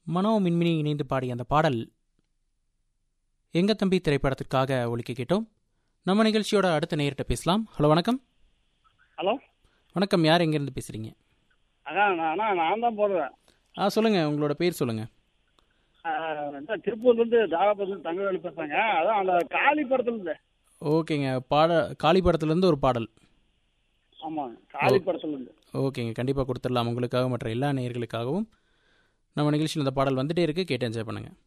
மனோ மின்மினி இணைந்து பாடிய அந்த பாடல் எங்க தம்பி திரைப்படத்திற்காக ஒலிக்க கேட்டோம் நம்ம நிகழ்ச்சியோட அடுத்த நேரிட்ட பேசலாம் ஹலோ வணக்கம் ஹலோ வணக்கம் யார் எங்கேருந்து பேசுகிறீங்க அதான் நான் அண்ணா நான் தான் போடுறேன் ஆ சொல்லுங்கள் உங்களோட பேர் சொல்லுங்கள் திருப்பூர்லேருந்து தாராபுரத்துலேருந்து தங்கவேலு பேசுகிறேங்க அதான் அந்த காளி படத்துலேருந்து ஓகேங்க பாட காளி படத்துலேருந்து ஒரு பாடல் ஆமாம் காளி படத்துலேருந்து ஓகேங்க கண்டிப்பாக கொடுத்துடலாம் உங்களுக்காக மற்ற எல்லா நேயர்களுக்காகவும் நம்ம நிகழ்ச்சியில் இந்த பாடல் வந்துட்டே இருக்கு கேட்டு என்ஜாய் பண்ணுங்கள்